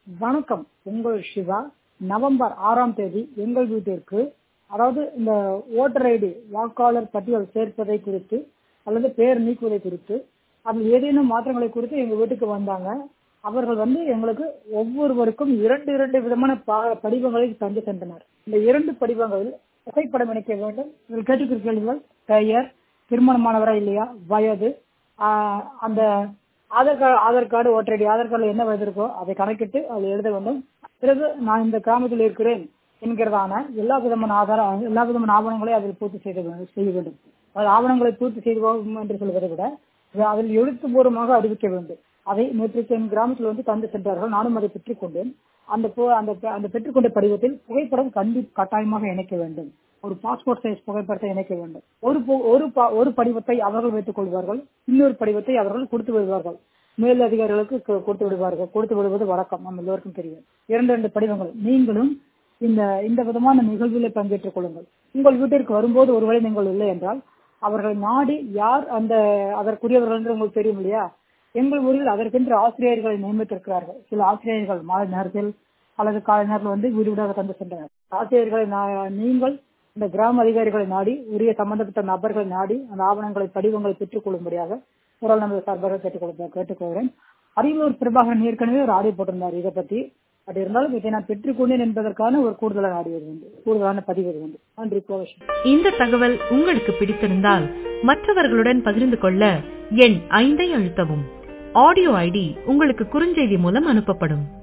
வணக்கம் உங்கள் சிவா நவம்பர் ஆறாம் தேதி எங்கள் வீட்டிற்கு அதாவது இந்த ஓட்டர் ஐடி வாக்காளர் பட்டியல் சேர்ப்பதை குறித்து அல்லது பெயர் நீக்குவதை குறித்து அதில் ஏதேனும் மாற்றங்களை குறித்து எங்கள் வீட்டுக்கு வந்தாங்க அவர்கள் வந்து எங்களுக்கு ஒவ்வொருவருக்கும் இரண்டு இரண்டு விதமான ப- படிவங்களை தந்து சென்றனர் இந்த இரண்டு படிவங்களில் புகைப்படம் இணைக்க வேண்டும் இதில் கேட்டுக்கிற கேள்விகள் பெயர் திருமணமானவரா இல்லையா வயது ஆஹ் அந்த Aadhaar card Aadhaar card voter ID Aadhaar கார்டில் என்ன வயது இருக்கோ அதை கணக்கிட்டு அதில் எழுத வேண்டும் பிறகு நான் இந்த கிராமத்தில் இருக்கிறேன் என்கிறதான எல்லா விதமான ஆதார எல்லா விதமான ஆவணங்களையும் அதில் பூர்த்தி செய்த வேண்டும் செய்ய வேண்டும் அது ஆவணங்களை பூர்த்தி செய்வோம் என்று சொல்வதை விட அது அதில் எழுத்துப்பூர்வமாக அறிவிக்க வேண்டும் அதை நேற்று என் கிராமத்தில் வந்து தந்து சென்றார்கள் நானும் அதை பெற்றுக்கொண்டேன் அந்த பு- அந்த ப- அந்த பெற்றுக்கொண்ட படிவத்தில் புகைப்படம் கண்டி கட்டாயமாக இணைக்க வேண்டும் ஒரு பாஸ்போர்ட் சைஸ் புகைப்படத்தை இணைக்க வேண்டும் ஒரு பு- ஒரு ப- ஒரு படிவத்தை அவர்கள் வைத்துக் கொள்வார்கள் இன்னொரு படிவத்தை அவர்கள் கொடுத்து விடுவார்கள் மேல் அதிகாரிகளுக்கு கொ- கொடுத்து விடுவார்கள் கொடுத்து விடுவது வழக்கம் நம்ம எல்லோருக்கும் தெரியும் இரண்டு இரண்டு படிவங்கள் நீங்களும் இந்த இந்த விதமான நிகழ்வில் பங்கேற்றுக் கொள்ளுங்கள் உங்கள் வீட்டிற்கு வரும்போது ஒருவேளை நீங்கள் இல்லை என்றால் அவர்களை நாடி யார் அந்த அதற்குரியவர்கள் என்று உங்களுக்கு தெரியும் இல்லையா எங்கள் ஊரில் அதற்கென்று ஆசிரியர்களை நியமித்திருக்கிறார்கள் சில ஆசிரியர்கள் மாலை நேரத்தில் அல்லது காலை நேரத்தில் வந்து வீடு வீடாக தந்து சென்றனர் ஆசிரியர்களை நா- நீங்கள் இந்த கிராம அதிகாரிகளை நாடி உரிய சம்பந்தப்பட்ட நபர்களை நாடி அந்த ஆவணங்களை படிவங்களை பெற்றுக் கொள்ளும்படியாக குரல் நமது சார்பாக கேட்டுக்கொள்ள கேட்டுக்கொள்கிறேன் அரியலூர் பிரபாகரன் ஏற்கனவே ஒரு ஆடியோ போட்டிருந்தார் இதை பத்தி பட் இருந்தாலும் இதை நான் பெற்றுக்கொண்டேன் என்பதற்கான ஒரு கூடுதலான ஆடியோ இது உண்டு கூடுதலான பதிவு இது உண்டு நன்றி கோவஷன் இந்த தகவல் உங்களுக்கு பிடித்திருந்தால் மற்றவர்களுடன் பகிர்ந்து கொள்ள எண் ஐந்தை அழுத்தவும் ஆடியோ ஐடி உங்களுக்கு குறுஞ்செய்தி மூலம் அனுப்பப்படும்